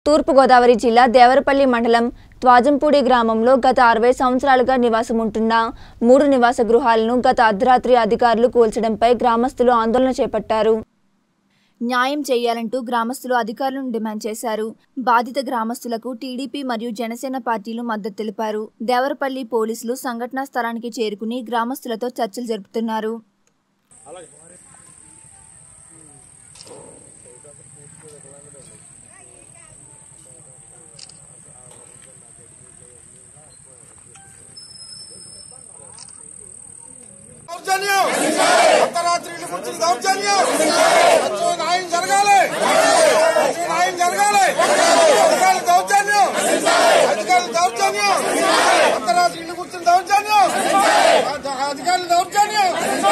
తూర్పుగోదావరి జిల్లా దేవరపల్లి మండలం త్వాజంపూడి గ్రామంలో గత అరవై సంవత్సరాలుగా నివాసం ఉంటున్న మూడు నివాస గృహాలను గత అర్ధరాత్రి అధికారులు కూల్చడంపై గ్రామస్తులు ఆందోళన చేపట్టారు న్యాయం చేయాలంటూ గ్రామస్తులు అధికారులను డిమాండ్ చేశారు బాధిత గ్రామస్తులకు టీడీపీ మరియు జనసేన పార్టీలు మద్దతు తెలిపారు దేవరపల్లి పోలీసులు సంఘటనా స్థలానికి చేరుకుని గ్రామస్తులతో చర్చలు జరుపుతున్నారు దౌర్జన్యం అర్ధరాత్రి ఇల్లు కూర్చుని దౌర్జన్యం సత్యం న్యాయం జరగాలి సత్యం న్యాయం జరగాలి అధికారులు దౌర్జన్యం అధికారులు దౌర్జన్యం అర్ధరాత్రి ఇల్లు కూర్చుని దౌర్జన్యం అధికారులు దౌర్జన్యం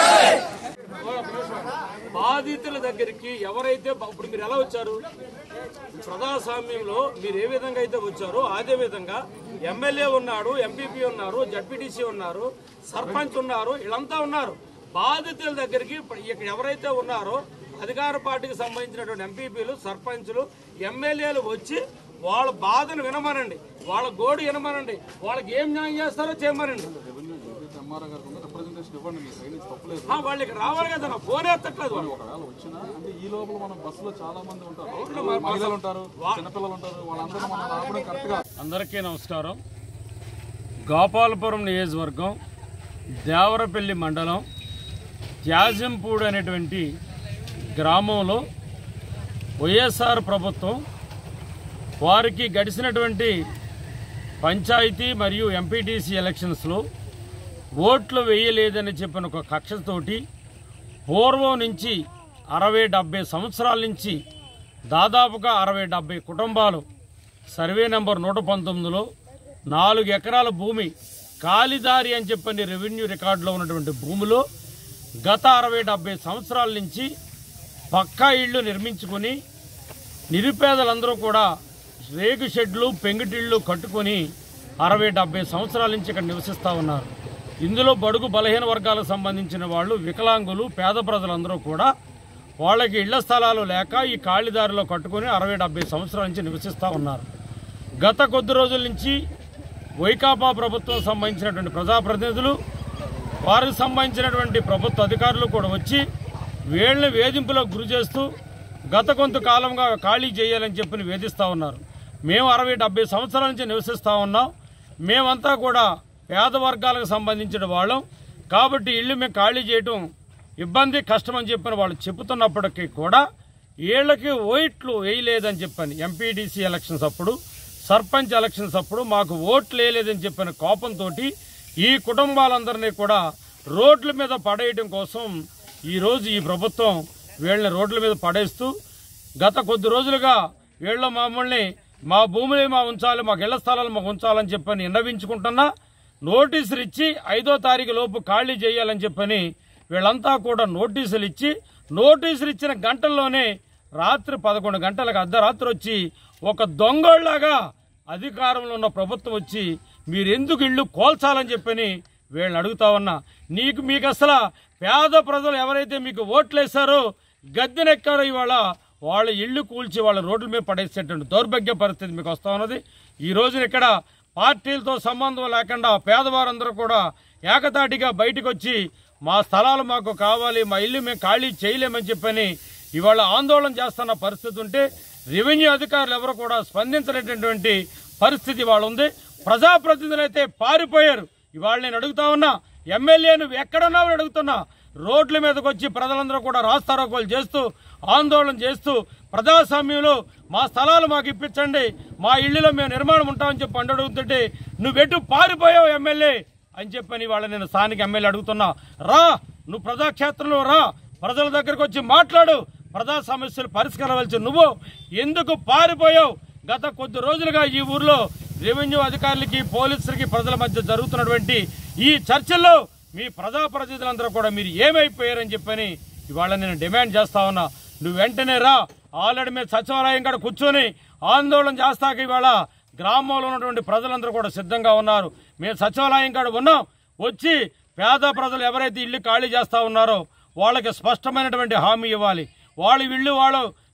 బాధితుల దగ్గరికి ఎవరైతే బ- ఇప్పుడు మీరు ఎలా వచ్చారు ప్రజాస్వామ్యంలో మీరు ఏ విధంగా అయితే వచ్చారో అదే విధంగా ఎమ్మెల్యే ఉన్నాడు ఎంపీపీ ఉన్నారు జడ్పీటీసీ ఉన్నారు సర్పంచ్ ఉన్నారు వీళ్ళంతా ఉన్నారు బాధితుల దగ్గరికి ఇప్పుడు ఇక్కడ ఎవరైతే ఉన్నారో అధికార పార్టీకి సంబంధించినటువంటి ఎంపీపీలు సర్పంచులు ఎమ్మెల్యేలు వచ్చి వాళ్ళ బాధను వినమనండి వాళ్ళ గోడు వినమనండి వాళ్ళకి ఏం న్యాయం చేస్తారో చేయమనండి ఎంఆర్ఓ గారికి ఉంది రిప్రజెంటేషన్ ఇవ్వండి మీ సైడ్ నుంచి తప్పలేదు ఆ, వాళ్ళకి రావాలి కదా నా ఫోన్ ఎత్తట్లేదు వాళ్ళు ఒకవేళ వచ్చినా అంటే ఈ లోపల మనం బస్సులో చాలా మంది ఉంటారు మహిళలు ఉంటారు చిన్నపిల్లలు ఉంటారు వాళ్ళందరూ మనం రావడం కరెక్ట్ గా అందరికీ నమస్కారం గోపాలపురం నియోజకవర్గం దేవరపల్లి మండలం త్యాజంపూడి అనేటువంటి గ్రామంలో వైఎస్ఆర్ ప్రభుత్వం వారికి గడిచినటువంటి పంచాయతీ మరియు ఎంపీటీసీ ఎలక్షన్స్లో ఓట్లు వేయలేదని చెప్పిన ఒక కక్షతోటి పూర్వం నుంచి అరవై డెబ్బై సంవత్సరాల నుంచి దాదాపుగా అరవై డెబ్బై కుటుంబాలు సర్వే నెంబర్ నూట పంతొమ్మిదిలో నాలుగు ఎకరాల భూమి కాలిదారి అని చెప్పని రెవెన్యూ రికార్డులో ఉన్నటువంటి భూమిలో గత అరవై డెబ్బై సంవత్సరాల నుంచి పక్కా ఇళ్ళు నిర్మించుకుని నిరుపేదలందరూ కూడా రేగు షెడ్లు పెంకుటిళ్ళు కట్టుకొని అరవై డెబ్బై సంవత్సరాల నుంచి ఇక్కడ నివసిస్తూ ఉన్నారు ఇందులో బడుగు బలహీన వర్గాలకు సంబంధించిన వాళ్ళు వికలాంగులు పేద ప్రజలందరూ కూడా వాళ్ళకి ఇళ్ల స్థలాలు లేక ఈ కాళిదారిలో కట్టుకొని అరవై డెబ్బై సంవత్సరాల నుంచి నివసిస్తూ ఉన్నారు గత కొద్ది రోజుల నుంచి వైకాపా ప్రభుత్వం సంబంధించినటువంటి ప్రజాప్రతినిధులు వారికి సంబంధించినటువంటి ప్రభుత్వ అధికారులు కూడా వచ్చి వీళ్ళని వేధింపులకు గురి చేస్తూ గత కొంతకాలంగా ఖాళీ చేయాలని చెప్పి వేధిస్తూ ఉన్నారు మేము అరవై డెబ్బై సంవత్సరాల నుంచి నివసిస్తూ ఉన్నాం మేమంతా కూడా పేద వర్గాలకు సంబంధించిన వాళ్ళం కాబట్టి ఇల్లు మేము ఖాళీ చేయటం ఇబ్బంది కష్టం అని చెప్పిన వాళ్ళు చెబుతున్నప్పటికీ కూడా వీళ్ళకి ఓట్లు వేయలేదని చెప్పని ఎంపీడీసీ ఎలక్షన్స్ అప్పుడు సర్పంచ్ ఎలక్షన్స్ అప్పుడు మాకు ఓట్లు వేయలేదని చెప్పిన కోపంతో ఈ కుటుంబాలందరినీ కూడా రోడ్ల మీద పడేయడం కోసం ఈ రోజు ఈ ప్రభుత్వం వీళ్ళని రోడ్ల మీద పడేస్తూ గత కొద్ది రోజులుగా వీళ్ళ మమ్మల్ని మా భూములే మా ఉంచాలి మాకు ఇళ్ల స్థలాలు మాకు ఉంచాలని చెప్పని విన్నవించుకుంటున్నా నోటీసులు ఇచ్చి ఐదో తారీఖు లోపు ఖాళీ చేయాలని చెప్పని వీళ్ళంతా కూడా నోటీసులు ఇచ్చి నోటీసులు ఇచ్చిన గంటల్లోనే రాత్రి పదకొండు గంటలకు అర్ధరాత్రి వచ్చి ఒక దొంగోళ్లాగా అధికారంలో ఉన్న ప్రభుత్వం వచ్చి మీరెందుకు ఇళ్ళు కోల్చాలని చెప్పని వీళ్ళని అడుగుతా ఉన్నా నీకు మీకు అసలు పేద ప్రజలు ఎవరైతే మీకు ఓట్లేశారో గద్దెనెక్కారో ఇవాళ వాళ్ళ ఇళ్ళు కూల్చి వాళ్ళ రోడ్ల మీద పడేసేటువంటి దౌర్భాగ్య పరిస్థితి మీకు వస్తా ఉన్నది ఈ రోజున ఇక్కడ పార్టీలతో సంబంధం లేకుండా పేదవారందరూ కూడా ఏకతాటిగా బయటకు వచ్చి మా స్థలాలు మాకు కావాలి మా ఇల్లు మేము ఖాళీ చేయలేమని చెప్పని ఇవాళ ఆందోళన చేస్తున్న పరిస్థితి ఉంటే రెవెన్యూ అధికారులు ఎవరు కూడా స్పందించలేనటువంటి పరిస్థితి ఇవాళ ఉంది ప్రజాప్రతినిధులు అయితే పారిపోయారు ఇవాళ నేను అడుగుతా ఉన్నా ఎమ్మెల్యే నువ్వు ఎక్కడున్నావు అని అడుగుతున్నా రోడ్ల మీదకి వచ్చి ప్రజలందరూ కూడా రాస్తారోకోలు చేస్తూ ఆందోళన చేస్తూ ప్రజాస్వామ్యంలో మా స్థలాలు మాకు ఇప్పించండి మా ఇళ్లలో మేము నిర్మాణం ఉంటామని చెప్పి అండు అడుగుతుంటే నువ్వెటు పారిపోయావు ఎమ్మెల్యే అని చెప్పని వాళ్ళ నేను స్థానిక ఎమ్మెల్యే అడుగుతున్నా రా నువ్వు ప్రజాక్షేత్రంలో రా ప్రజల దగ్గరకు వచ్చి మాట్లాడు ప్రజా సమస్యలు పరిష్కరించవలసి నువ్వు ఎందుకు పారిపోయావు గత కొద్ది రోజులుగా ఈ ఊర్లో రెవెన్యూ అధికారులకి పోలీసులకి ప్రజల మధ్య జరుగుతున్నటువంటి ఈ చర్చల్లో మీ ప్రజాప్రతినిధులందరూ కూడా మీరు ఏమైపోయారని చెప్పని ఇవాళ నేను డిమాండ్ చేస్తా ఉన్నా నువ్వు వెంటనే రా ఆల్రెడీ మేము సచివాలయం కాడ కూర్చొని ఆందోళన చేస్తాక ఇవాళ గ్రామంలో ఉన్నటువంటి ప్రజలందరూ కూడా సిద్ధంగా ఉన్నారు మేము సచివాలయం కాడ ఉన్నాం వచ్చి పేద ప్రజలు ఎవరైతే ఇల్లు ఖాళీ చేస్తా ఉన్నారో వాళ్ళకి స్పష్టమైనటువంటి హామీ ఇవ్వాలి వాళ్ళు ఇల్లు వాళ్ళు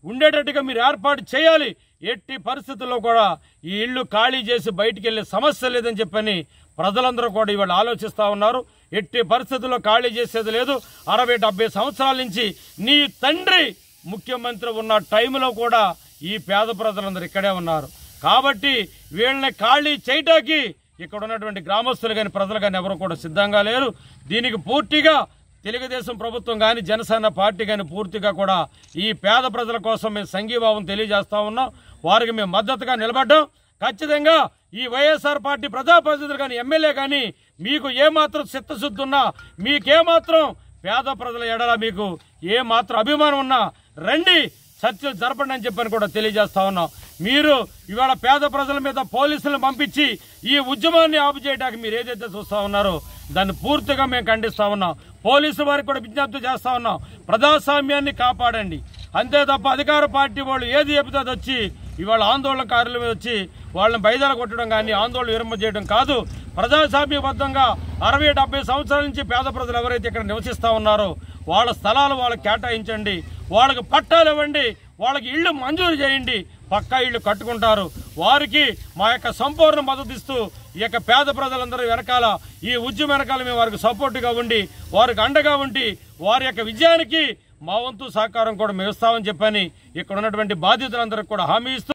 ఉండేటట్టుగా మీరు ఏర్పాటు చేయాలి ఎట్టి పరిస్థితుల్లో కూడా ఈ ఇల్లు ఖాళీ చేసి బయటికి వెళ్ళే సమస్య లేదని చెప్పని ప్రజలందరూ కూడా ఇవాళ ఆలోచిస్తా ఉన్నారు ఎట్టి పరిస్థితుల్లో ఖాళీ చేసేది లేదు అరవై డెబ్బై సంవత్సరాల నుంచి నీ తండ్రి ముఖ్యమంత్రి ఉన్న టైంలో కూడా ఈ పేద ప్రజలందరూ ఇక్కడే ఉన్నారు కాబట్టి వీళ్ళని ఖాళీ చేయటానికి ఇక్కడ ఉన్నటువంటి గ్రామస్తులు కానీ ప్రజలు కానీ ఎవరు కూడా సిద్ధంగా లేరు దీనికి పూర్తిగా తెలుగుదేశం ప్రభుత్వం కానీ జనసేన పార్టీ కానీ పూర్తిగా కూడా ఈ పేద ప్రజల కోసం మేము సంఘీభావం తెలియజేస్తా ఉన్నాం వారికి మేము మద్దతుగా నిలబడ్డాం ఖచ్చితంగా ఈ వైఎస్ఆర్ పార్టీ ప్రజాప్రతినిధులు కానీ ఎమ్మెల్యే కానీ మీకు ఏమాత్రం చిత్తశుద్ధి ఉన్నా మీకేమాత్రం పేద ప్రజల ఎడల మీకు ఏ మాత్రం అభిమానం ఉన్నా రండి చర్చలు జరపండి అని చెప్పని కూడా తెలియజేస్తా ఉన్నాం మీరు ఇవాళ పేద ప్రజల మీద పోలీసులను పంపించి ఈ ఉద్యమాన్ని ఆపు చేయడానికి మీరు ఏదైతే చూస్తా ఉన్నారో దాన్ని పూర్తిగా మేము ఖండిస్తా ఉన్నాం పోలీసు వారికి కూడా విజ్ఞప్తి చేస్తా ఉన్నాం ప్రజాస్వామ్యాన్ని కాపాడండి అంతే తప్ప అధికార పార్టీ వాళ్ళు ఏది చెబితే అది వచ్చి ఇవాళ ఆందోళనకారుల మీద వచ్చి వాళ్ళని బయదల కొట్టడం కానీ ఆందోళన విరమ చేయడం కాదు ప్రజాస్వామ్యబద్ధంగా అరవై డెబ్బై సంవత్సరాల నుంచి పేద ప్రజలు ఎవరైతే ఇక్కడ నివసిస్తా ఉన్నారో వాళ్ళ స్థలాలు వాళ్ళకి కేటాయించండి వాళ్ళకి పట్టాలు ఇవ్వండి వాళ్ళకి ఇళ్ళు మంజూరు చేయండి పక్కా ఇళ్ళు కట్టుకుంటారు వారికి మా యొక్క సంపూర్ణ మద్దతు ఇస్తూ ఈ యొక్క పేద ప్రజలందరూ వెనకాల ఈ ఉద్యమ వెనకాల మేము వారికి సపోర్టుగా ఉండి వారికి అండగా ఉండి వారి యొక్క విజయానికి మా వంతు సహకారం కూడా మేము ఇస్తామని చెప్పని ఇక్కడ ఉన్నటువంటి బాధితులందరికీ కూడా హామీ ఇస్తూ